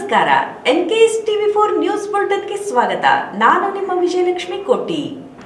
ನಮಸ್ಕಾರ N K S TV four news ಬುಲೆಟಿನ್ಗೆ ಸ್ವಾಗತ ನಾನು ನಿಮ್ಮ ವಿಜಯಲಕ್ಷ್ಮಿ ಕೋಟಿ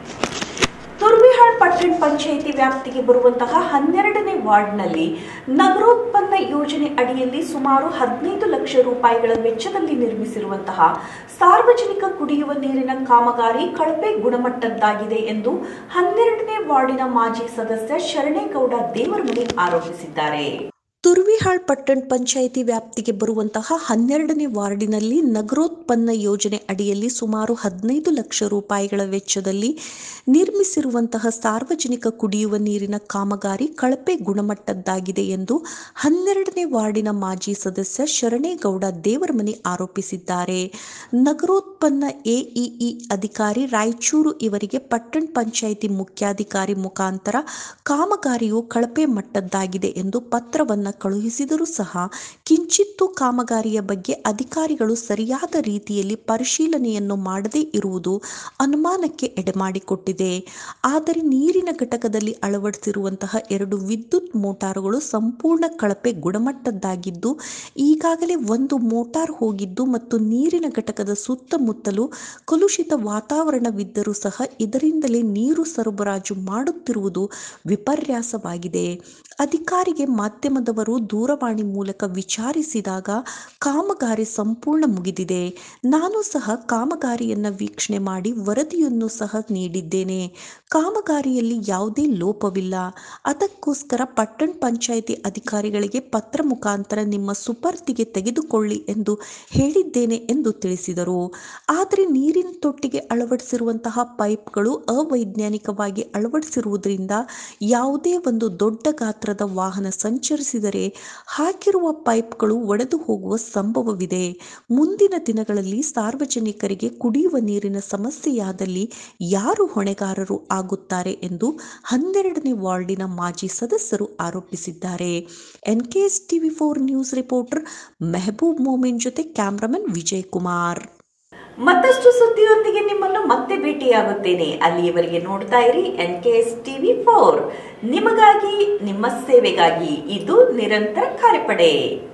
ತುರ್ಬಿಹಾಳ್ ಪಟ್ಟಣ ಪಂಚಾಯಿತಿ ವ್ಯಾಪ್ತಿಗೆ ಬರುವಂತಹ ಹನ್ನೆರಡನೇ ವಾರ್ಡ್ನಲ್ಲಿ ನಗರೋತ್ಪನ್ನ ಯೋಜನೆ ಅಡಿಯಲ್ಲಿ ಸುಮಾರು ಹದಿನೈದು ಲಕ್ಷ ರೂಪಾಯಿಗಳ ವೆಚ್ಚದಲ್ಲಿ ನಿರ್ಮಿಸಿರುವಂತಹ ಸಾರ್ವಜನಿಕ ಕುಡಿಯುವ ನೀರಿನ ಕಾಮಗಾರಿ ಕಳಪೆ ಗುಣಮಟ್ಟದ್ದಾಗಿದೆ ಎಂದು ಹನ್ನೆರಡನೇ ವಾರ್ಡಿನ ಮಾಜಿ ಸದಸ್ಯ ಶರಣೇಗೌಡ ದೇವರಮನಿ ಆರೋಪಿಸಿದ್ದಾರೆ ತುರ್ವಿಹಾಳ್ ಪಟ್ಟಣ ಪಂಚಾಯಿತಿ ವ್ಯಾಪ್ತಿಗೆ ಬರುವಂತಹ ಹನ್ನೆರಡನೇ ವಾರ್ಡಿನಲ್ಲಿ ನಗರೋತ್ಪನ್ನ ಯೋಜನೆ ಅಡಿಯಲ್ಲಿ ಸುಮಾರು ಹದಿನೈದು ಲಕ್ಷ ರೂಪಾಯಿಗಳ ವೆಚ್ಚದಲ್ಲಿ ನಿರ್ಮಿಸಿರುವಂತಹ ಸಾರ್ವಜನಿಕ ಕುಡಿಯುವ ನೀರಿನ ಕಾಮಗಾರಿ ಕಳಪೆ ಗುಣಮಟ್ಟದ್ದಾಗಿದೆ ಎಂದು ಹನ್ನೆರಡನೇ ವಾರ್ಡಿನ ಮಾಜಿ ಸದಸ್ಯ ಶರಣೇಗೌಡ ದೇವರಮನಿ ಆರೋಪಿಸಿದ್ದಾರೆ ನಗರೋತ್ಪನ್ನ ಎಇಇ ಅಧಿಕಾರಿ ರಾಯಚೂರು ಇವರಿಗೆ ಪಟ್ಟಣ ಪಂಚಾಯಿತಿ ಮುಖ್ಯಾಧಿಕಾರಿ ಮುಖಾಂತರ ಕಾಮಗಾರಿಯು ಕಳಪೆ ಮಟ್ಟದ್ದಾಗಿದೆ ಎಂದು ಪತ್ರವನ್ನ ಕಳುಹಿಸಿದರೂ ಸಹ ಕಿಂಚಿತ್ತೂ ಕಾಮಗಾರಿಯ ಬಗ್ಗೆ ಅಧಿಕಾರಿಗಳು ಸರಿಯಾದ ರೀತಿಯಲ್ಲಿ ಪರಿಶೀಲನೆಯನ್ನು ಮಾಡದೇ ಇರುವುದು ಅನುಮಾನಕ್ಕೆ ಎಡೆಮಾಡಿಕೊಟ್ಟಿದೆ ಆದರೆ ನೀರಿನ ಘಟಕದಲ್ಲಿ ಅಳವಡಿಸಿರುವಂತಹ ಎರಡು ವಿದ್ಯುತ್ ಮೋಟಾರುಗಳು ಸಂಪೂರ್ಣ ಕಳಪೆ ಗುಣಮಟ್ಟದ್ದಾಗಿದ್ದು ಈಗಾಗಲೇ ಒಂದು ಮೋಟಾರ್ ಹೋಗಿದ್ದು ಮತ್ತು ನೀರಿನ ಘಟಕದ ಸುತ್ತಮುತ್ತಲೂ ಕಲುಷಿತ ವಾತಾವರಣವಿದ್ದರೂ ಸಹ ಇದರಿಂದಲೇ ನೀರು ಸರಬರಾಜು ಮಾಡುತ್ತಿರುವುದು ವಿಪರ್ಯಾಸವಾಗಿದೆ ಅಧಿಕಾರಿಗೆ ಮಾಧ್ಯಮದವರು ದೂರವಾಣಿ ಮೂಲಕ ವಿಚಾರಿಸಿದಾಗ ಕಾಮಗಾರಿ ಸಂಪೂರ್ಣ ಮುಗಿದಿದೆ ನಾನು ಸಹ ಕಾಮಗಾರಿಯನ್ನು ವೀಕ್ಷಣೆ ಮಾಡಿ ವರದಿಯನ್ನು ಸಹ ನೀಡಿದ್ದೇನೆ ಕಾಮಗಾರಿಯಲ್ಲಿ ಯಾವುದೇ ಲೋಪವಿಲ್ಲ ಅದಕ್ಕೋಸ್ಕರ ಪಟ್ಟಣ ಪಂಚಾಯಿತಿ ಅಧಿಕಾರಿಗಳಿಗೆ ಪತ್ರ ಮುಖಾಂತರ ನಿಮ್ಮ ಸುಪರ್ದಿಗೆ ತೆಗೆದುಕೊಳ್ಳಿ ಎಂದು ಹೇಳಿದ್ದೇನೆ ಎಂದು ತಿಳಿಸಿದರು ಆದರೆ ನೀರಿನ ತೊಟ್ಟಿಗೆ ಅಳವಡಿಸಿರುವಂತಹ ಪೈಪ್ಗಳು ಅವೈಜ್ಞಾನಿಕವಾಗಿ ಅಳವಡಿಸಿರುವುದರಿಂದ ಯಾವುದೇ ಒಂದು ದೊಡ್ಡ ಗಾತ್ರದ ವಾಹನ ಸಂಚರಿಸಿದರೆ ಹಾಕಿರುವ ಪೈಪ್ಗಳು ಒಡೆದು ಹೋಗುವ ಸಂಭವವಿದೆ ಮುಂದಿನ ದಿನಗಳಲ್ಲಿ ಸಾರ್ವಜನಿಕರಿಗೆ ಕುಡಿಯುವ ನೀರಿನ ಸಮಸ್ಯೆಯಾದಲ್ಲಿ ಯಾರು ಹೊಣೆಗಾರರು ಆಗುತ್ತಾರೆ ಎಂದು ಹನ್ನೆರಡನೇ ವಾರ್ಡಿನ ಮಾಜಿ ಸದಸ್ಯರು ಆರೋಪಿಸಿದ್ದಾರೆ NKS TV four news reporter Mehboob Momin ಜೊತೆ ಕ್ಯಾಮ್ರಾಮನ್ ವಿಜಯ್ ಕುಮಾರ್ ಮತ್ತಷ್ಟು ಸುದ್ದಿಯೊಂದಿಗೆ ನಿಮ್ಮನ್ನು ಮತ್ತೆ ಭೇಟಿಯಾಗುತ್ತೇನೆ ಅಲ್ಲಿಯವರೆಗೆ ನೋಡ್ತಾ ಇರಿ N K S TV four ನಿಮಗಾಗಿ ನಿಮ್ಮ ಸೇವೆಗಾಗಿ ಇದು ನಿರಂತರ ಕಾರ್ಯಪಡೆ